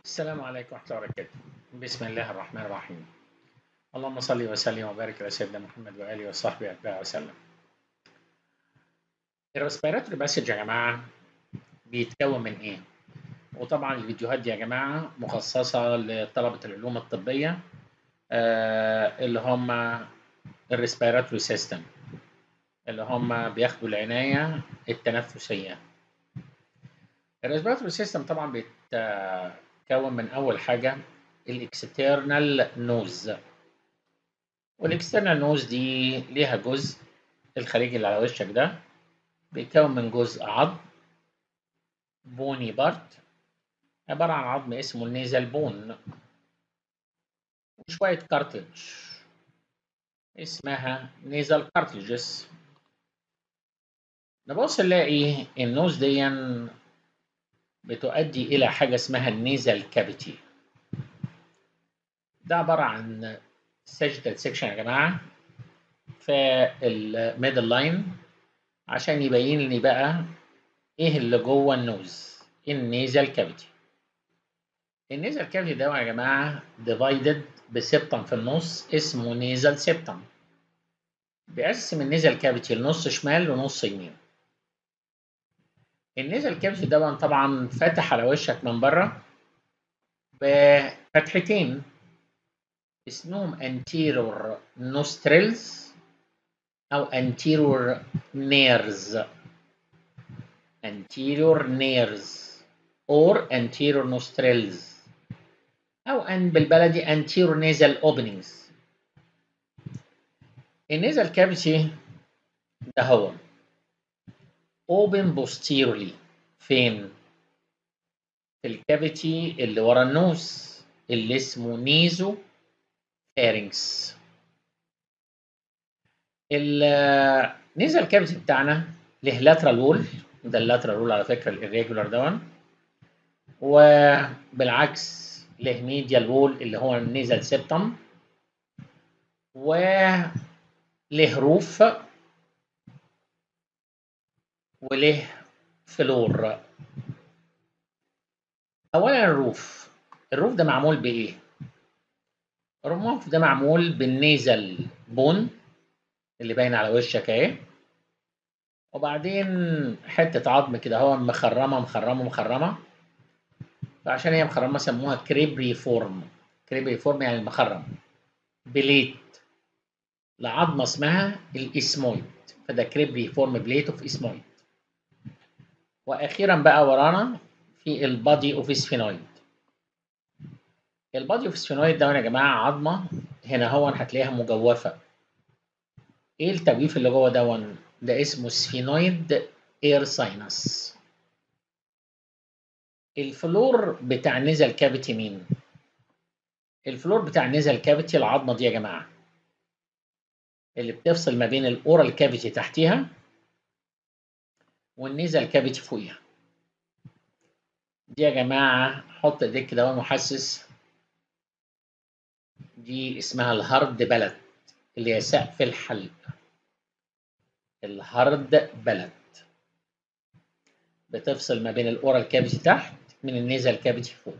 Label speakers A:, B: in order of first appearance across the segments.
A: السلام عليكم ورحمة الله وبركاته. بسم الله الرحمن الرحيم. اللهم صل وسلم وبارك على سيدنا محمد وآله وصحبه وأتباعه وسلم. الريسبيراتوري باسج يا جماعة بيتكون من إيه؟ وطبعا الفيديوهات دي يا جماعة مخصصة لطلبة العلوم الطبية آه اللي هم الريسبيراتوري سيستم اللي هم بياخدوا العناية التنفسية. الريسبيراتوري سيستم طبعا بيتكون من أول حاجة الاكسترنال نوز والاكسترنال نوز دي ليها جزء الخارجي اللي على وشك ده بيتكون من جزء عظم بوني بارت عبارة عن عظم اسمه النيزل بون وشوية كارتلج اسمها نيزل كارتلجز نبص نلاقي النوز دي بتؤدي إلى حاجة اسمها النيزل كافيتي ده عبارة عن سيجيتال سيكشن يا جماعة في الميدل لاين عشان يبين لي بقى ايه اللي جوه النوز النيزل كافيتي النيزل كافيتي ده يا جماعة ديفايدد بسبتم في النص اسمه نيزل سبتم بيقسم النيزل كافيتي لنص شمال ونص يمين النيزل كافيتي ده طبعا فاتح على وشك من بره بفتحتين اسمهم anterior nostrils أو anterior nares anterior nares or anterior nostrils أو أن بالبلدي anterior nasal openings النيزل كافيتي ده هو open posteriorly فين؟ في الكافيتي اللي ورا النوز اللي اسمه نيزو فارنكس النيزل كافيتي بتاعنا له لاترال وول ده اللاترال وول على فكره الريجولار دون وبالعكس له ميديال وول اللي هو النيزل سيبتم وله روف وله فلور اولا الروف الروف ده معمول بايه الروف ده معمول بالنيزل بون اللي باين على وشك اهي وبعدين حته عظم كده هو مخرمه مخرمه مخرمه فعشان هي مخرمه سموها كريبري فورم كريبري فورم يعني المخرم بليت لعظمه اسمها الاسمويد فده كريبري فورم بليت اوف اسمويد واخيرا بقى ورانا في البادي اوف سفينويد البادي اوف سفينويد ده يا جماعه عظمه هنا هو هتلاقيها مجوفه ايه التجويف اللي جوه دون ده اسمه سفينويد اير ساينس الفلور بتاع نزل كافيتي مين الفلور بتاع نزل كافيتي العظمه دي يا جماعه اللي بتفصل ما بين الاورال كافيتي تحتيها والنيزل كافيتي فوقيها دي يا جماعة حط ايديك كده وهو محسس دي اسمها الهارد بلد اللي هي سقف الحلق الهارد بلد بتفصل ما بين الاورال كافيتي تحت من النيزل كافيتي فوق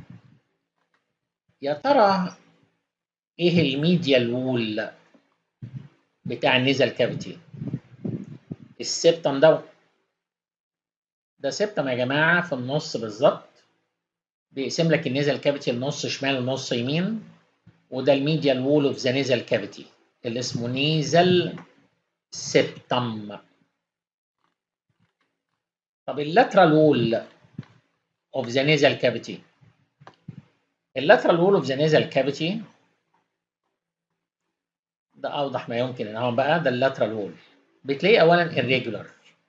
A: يا ترى ايه الميديال وول بتاع النيزل كافيتي السبتم دوت ده سبتم يا جماعة في النص بالظبط بيقسم لك النيزل كافيتي لنص شمال ونص يمين وده الميديال وول اوف ذا نيزل كافيتي اللي اسمه نيزل سبتم طب اللاترال وول اوف ذا نيزل كافيتي اللاترال وول اوف ذا نيزل كافيتي ده اوضح ما يمكن ان هو بقى ده اللاترال وول بتلاقيه اولا irregular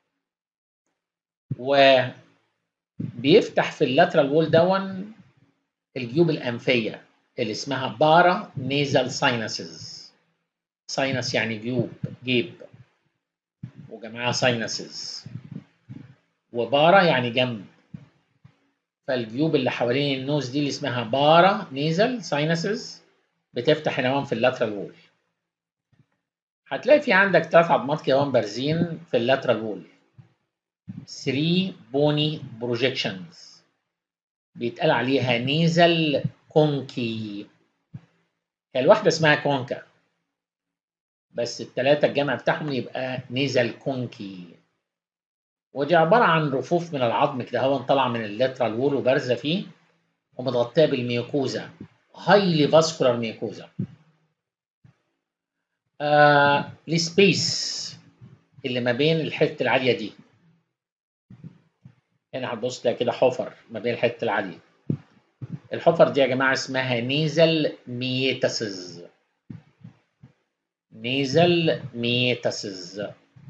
A: وبيفتح في اللاترال وول دون الجيوب الأنفية اللي اسمها بارا نيزل ساينسز ساينس يعني جيوب جيب وجماعة ساينسز وبارا يعني جنب فالجيوب اللي حوالين النوز دي اللي اسمها بارا نيزل ساينسز بتفتح هنا في اللاترال وول هتلاقي في عندك ثلاث عظمات كده بارزين في اللاترال وول 3 bony projections بيتقال عليها نيزل كونكي هي الواحدة اسمها كونكا بس التلاتة الجمع بتاعهم يبقى نيزل كونكي ودي عبارة عن رفوف من العظم كده هو طالعة من اللاترال وول وبارزة فيه ومتغطية بالميوكوزا هايلي فاسكولار ميوكوزا آه السبيس اللي ما بين الحتة العالية دي هنا هتبص تلاقي كده حفر ما بين الحتة العالية الحفر دي يا جماعة اسمها نيزل ميتاسز نيزل ميتاسز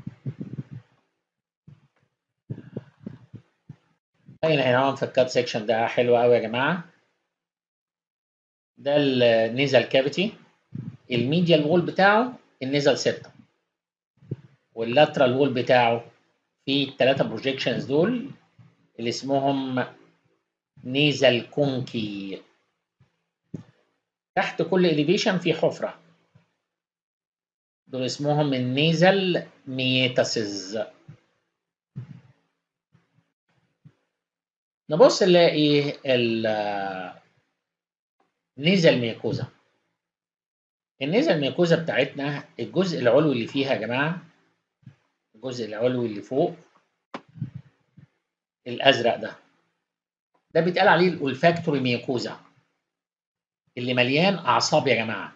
A: باين هنا في الكات سيكشن ده حلو قوي يا جماعة ده النيزل كافيتي الميديال وول بتاعه النيزل سيبتم واللاترال وول بتاعه في الثلاثة بروجيكشنز دول اللي اسمهم نيزل كونكي تحت كل اليفيشن في حفرة دول اسمهم النيزل ميتاسز نبص نلاقي النيزل ميكوزا النيزل ميكوزا بتاعتنا الجزء العلوي اللي فيها يا جماعة الجزء العلوي اللي فوق الازرق ده ده بيتقال عليه الولفاكتوري ميوكوزا اللي مليان اعصاب يا جماعه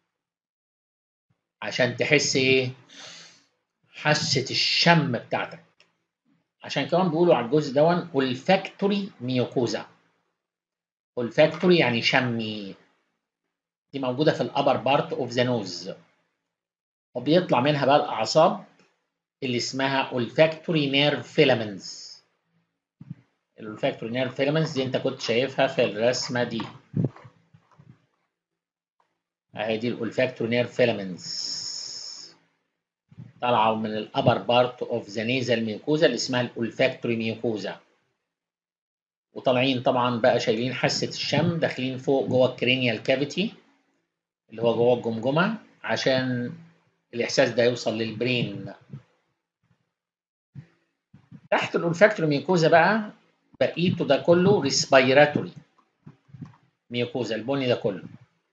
A: عشان تحس ايه حاسه الشم بتاعتك عشان كمان بيقولوا على الجزء دون olfactory ميوكوزا olfactory يعني شمي دي موجوده في الابر بارت اوف ذا نوز وبيطلع منها بقى الاعصاب اللي اسمها olfactory nerve filaments الولفاكتوري نيرف فيلامنتس دي انت كنت شايفها في الرسمه دي اهي دي الولفاكتوري نيرف فيلامنتس طالعه من الابر بارت اوف ذا نيزل ميوكوزا اللي اسمها الولفاكتوري ميوكوزا وطالعين طبعا بقى شايلين حاسه الشم داخلين فوق جوه الكرينيال كافيتي اللي هو جوه الجمجمه عشان الاحساس ده يوصل للبرين تحت الولفاكتوري ميوكوزا بقى بقيته ده كله ريسبيراتوري ميوكوزا البني ده كله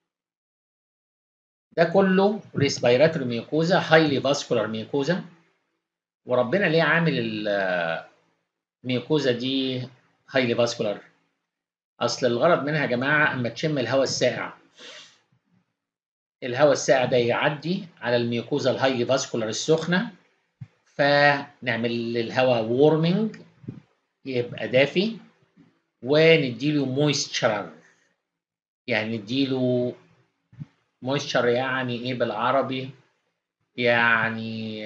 A: ده كله ريسبيراتوري ميوكوزا هايلي فاسكولار ميوكوزا وربنا ليه عامل الميوكوزا دي هايلي فاسكولار اصل الغرض منها يا جماعه اما تشم الهواء الساقع الهواء الساقع ده يعدي على الميوكوزا الهايلي فاسكولار السخنه فنعمل للهواء وورمنج يبقى دافي ونديله مويستشر يعني نديله مويستشر يعني ايه بالعربي يعني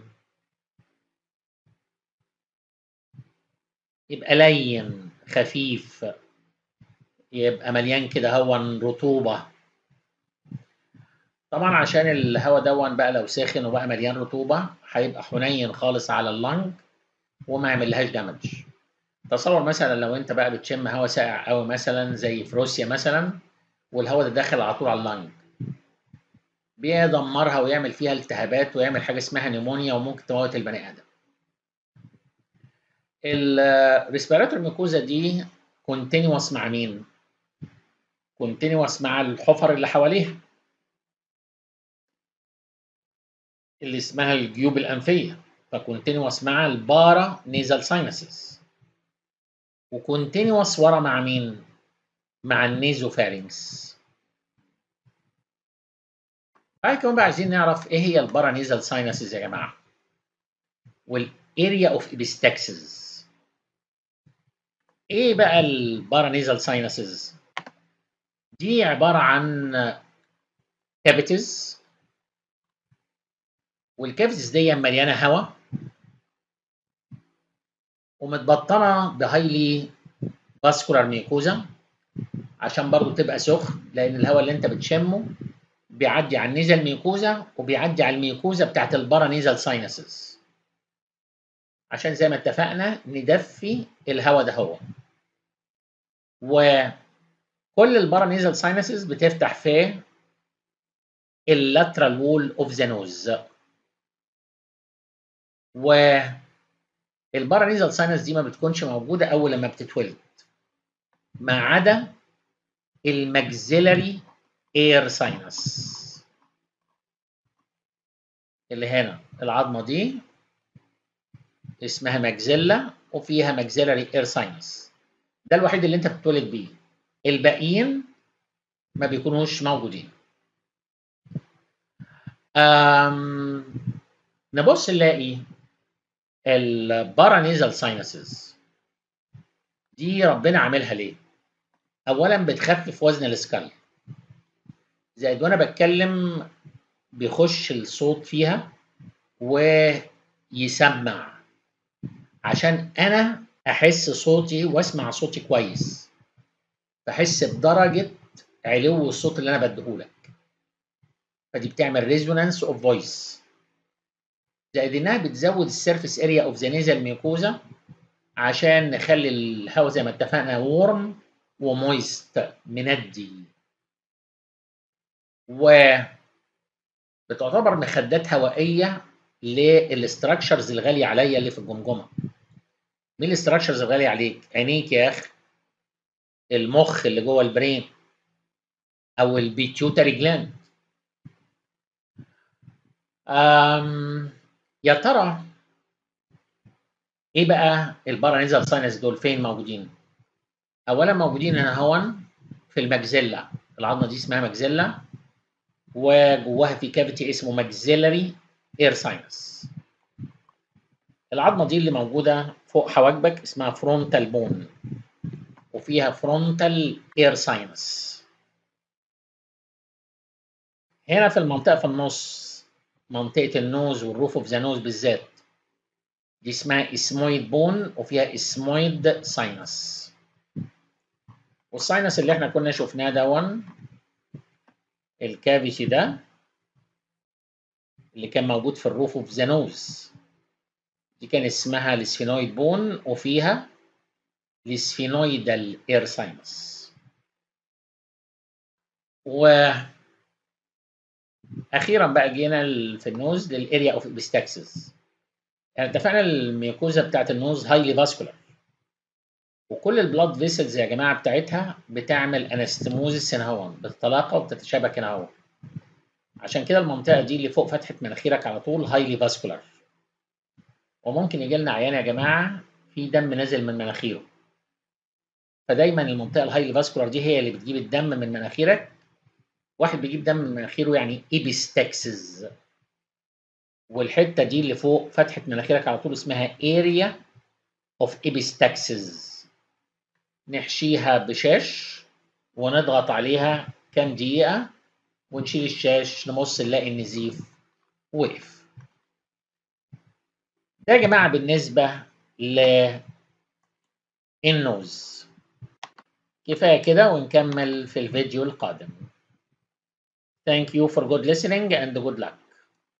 A: يبقى لين خفيف يبقى مليان كده هوا رطوبة طبعا عشان الهواء دون بقى لو ساخن وبقى مليان رطوبة هيبقى حنين خالص على اللنج وما يعملهاش دامج تصور مثلا لو انت بقى بتشم هواء ساقع قوي مثلا زي في روسيا مثلا والهواء ده داخل على طول على اللنج بيدمرها ويعمل فيها التهابات ويعمل حاجه اسمها نيمونيا وممكن تموت البني ادم الريسبيراتور ميكوزا دي كونتينوس مع مين كونتينوس مع الحفر اللي حواليها اللي اسمها الجيوب الانفيه فكونتينوس مع البارا نيزل ساينسز وكونتينوس ورا مع مين؟ مع النيزوفارينكس بعد كمان بقى عايزين نعرف ايه هي البارا نيزل ساينسز يا جماعه والاريا اوف ابيستاكسز ايه بقى البارا نيزل ساينسز دي عباره عن كافيتيز والكافيتيز دي مليانه هواء ومتبطنه بهايلي فاسكولار ميكوزا عشان برضو تبقى سخن لان الهواء اللي انت بتشمه بيعدي على النيزل ميكوزا وبيعدي على الميكوزا بتاعت البارا نيزل ساينسز عشان زي ما اتفقنا ندفي الهواء ده هو وكل البارا نيزل ساينسز بتفتح في اللاترال وول اوف ذا نوز و البارانيزال ساينس دي ما بتكونش موجوده اول لما بتتولد ما عدا الماكسيلاري اير ساينس اللي هنا العظمه دي اسمها ماكسيلا وفيها ماكسيلاري اير ساينس ده الوحيد اللي انت بتتولد بيه الباقيين ما بيكونوش موجودين أم نبص نلاقي البارانيزال ساينسز دي ربنا عاملها ليه؟ اولا بتخفف وزن السكال زائد وانا بتكلم بيخش الصوت فيها ويسمع عشان انا احس صوتي واسمع صوتي كويس بحس بدرجه علو الصوت اللي انا بديهولك فدي بتعمل ريزونانس اوف فويس زائد انها بتزود السيرفيس اريا اوف ذا نيزل ميوكوزا عشان نخلي الهواء زي ما اتفقنا وورم ومويست مندي و بتعتبر مخدات هوائيه للاستراكشرز الغاليه عليا اللي في الجمجمه مين الاستراكشرز الغاليه عليك عينيك يا اخي المخ اللي جوه البرين او البيتيوتري جلاند أم يا ترى ايه بقى البارانيزال ساينس دول فين موجودين اولا موجودين هنا هون في المجزله العظمه دي اسمها مجزله وجواها في كافيتي اسمه ماكسيلاري اير ساينس العظمه دي اللي موجوده فوق حواجبك اسمها فرونتال بون وفيها فرونتال اير ساينس هنا في المنطقه في النص منطقه النوز والروف اوف ذا نوز بالذات دي اسمها اسمويد بون وفيها اسمويد ساينس والساينس اللي احنا كنا شفناه دون الكافيتي ده اللي كان موجود في الروف اوف ذا نوز دي كان اسمها السفينويد بون وفيها السفينويدال اير ساينس و اخيرا بقى جينا في النوز للاريا اوف ابستاكسس يعني اتفقنا الميوكوزا بتاعت النوز هايلي فاسكولار وكل البلاد فيسلز يا جماعه بتاعتها بتعمل انستموزس هنا هون بتتلاقى وبتتشابك هنا هون عشان كده المنطقه دي اللي فوق فتحه مناخيرك على طول هايلي فاسكولار وممكن يجي لنا عيان يا جماعه في دم نازل من مناخيره فدايما المنطقه الهايلي فاسكولار دي هي اللي بتجيب الدم من مناخيرك واحد بيجيب دم من مناخيره يعني ايبيستاكسز والحته دي اللي فوق فتحه مناخيرك على طول اسمها اريا اوف ايبيستاكسز نحشيها بشاش ونضغط عليها كام دقيقه ونشيل الشاش نبص نلاقي النزيف وقف ده يا جماعه بالنسبه للنوز كفايه كده ونكمل في الفيديو القادم Thank you for good listening and good luck.